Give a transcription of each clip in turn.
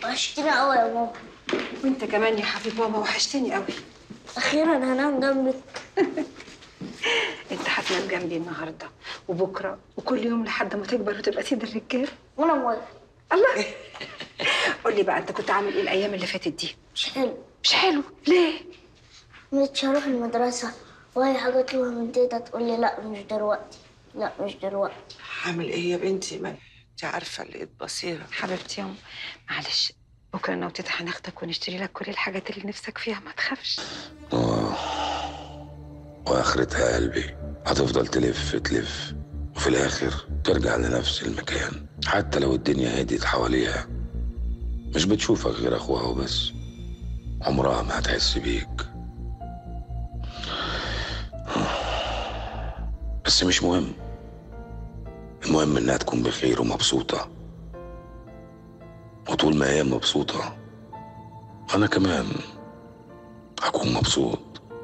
وحشتنا قوي يا ماما وانت كمان يا حبيب ماما وحشتني قوي اخيرا هنام جنبك انت هتنام جنبي النهارده وبكره وكل يوم لحد ما تكبر وتبقى سيد الرجال وانا موافق الله قول لي بقى انت كنت عامل ايه الايام اللي فاتت دي مش حلو مش حلو ليه مش هروح المدرسة واي حاجة اطلبها من تيتا تقول لي لا مش دلوقتي لا مش دلوقتي عامل ايه يا بنتي ما انت عارفه لقيت بصيره حبيبتي يا أم، معلش بكره انا وتيتا هناخدك ونشتري لك كل الحاجات اللي نفسك فيها ما تخافش آه. وآخرتها قلبي هتفضل تلف تلف وفي الآخر ترجع لنفس المكان حتى لو الدنيا هديت حواليها مش بتشوفك غير أخوها وبس عمرها ما هتحس بيك بس مش مهم المهم إنها تكون بخير ومبسوطة وطول ما هي مبسوطة أنا كمان هكون مبسوط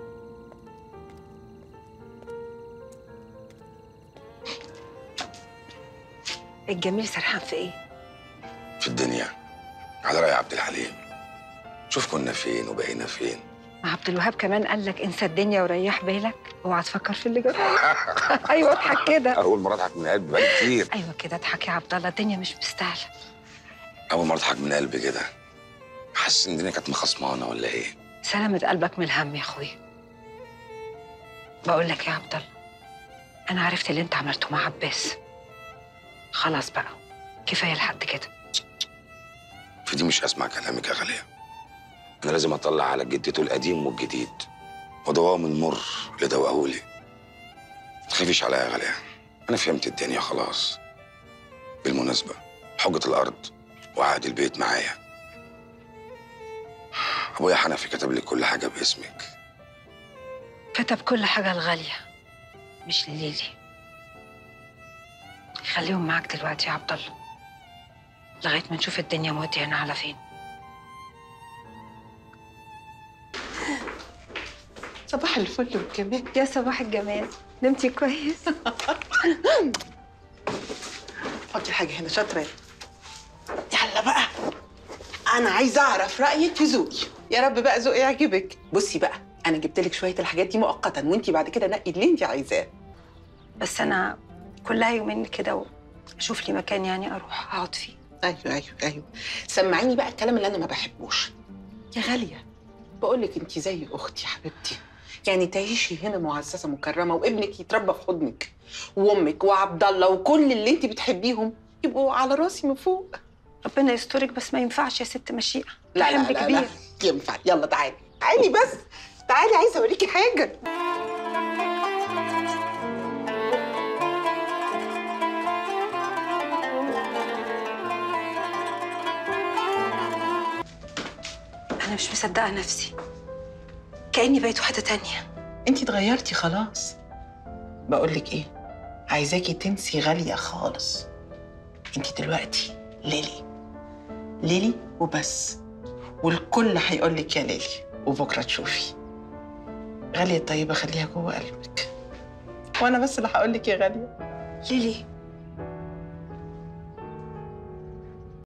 الجميل سرحان في ايه في الدنيا على رأي عبد الحليم شوف كنا فين وبقينا فين ما عبد الوهاب كمان قال لك انسى الدنيا وريح بالك اوعى تفكر في اللي جرى ايوه اضحك كده أول مرة أضحك من قلبي بقالي كتير ايوه كده اضحك يا عبد الله الدنيا مش مستاهله أول مرة أضحك من قلبي كده حاسس إن الدنيا كانت مخصمانة ولا إيه سلامة قلبك من الهم يا اخويا بقول لك يا عبد الله انا عرفت اللي انت عملته مع عباس خلاص بقى كفايه لحد كده في دي مش هسمع كلامك يا غالية أنا لازم أطلع على جدته القديم والجديد ودوام المر اللي دوقهولي ما تخافيش عليا يا غالية أنا فهمت الدنيا خلاص بالمناسبة حجة الأرض وعقد البيت معايا أبويا حنفي كتب لي كل حاجة باسمك كتب كل حاجه لغاليه مش لليلي خليهم معاك دلوقتي يا عبد الله لغايه ما نشوف الدنيا موديانا على فين صباح الفل والجمال يا صباح الجمال نمتي كويس حطي الحاجه هنا شاطره يلا بقى انا عايزه اعرف رايك في ذوقي يا رب بقى ذوقي يعجبك بصي بقى انا جبت لك شويه الحاجات دي مؤقتا وانت بعد كده نقي اللي انت عايزاه بس انا كلها يومين كده واشوف لي مكان يعني اروح اقعد فيه ايوه ايوه ايوه سمعيني بقى الكلام اللي انا ما بحبوش يا غاليه بقول لك انت زي اختي حبيبتي يعني تعيشي هنا معززه مكرمه وابنك يتربى في حضنك وامك وعبد الله وكل اللي انت بتحبيهم يبقوا على راسي من فوق ربنا يسترك بس ما ينفعش يا ست مشيئه لا لا حمل لا, كبير لا ينفع يلا تعالي تعالي بس تعالي عايزه اوريكي حاجه انا مش مصدقه نفسي كاني بقيت واحده تانية انت اتغيرتي خلاص بقول لك ايه عايزاكي تنسي غاليه خالص انت دلوقتي ليلي ليلي وبس والكل هيقول لك يا ليلي وبكره تشوفي غاليه طيبه خليها جوه قلبك وانا بس اللي هقول لك يا غاليه ليلي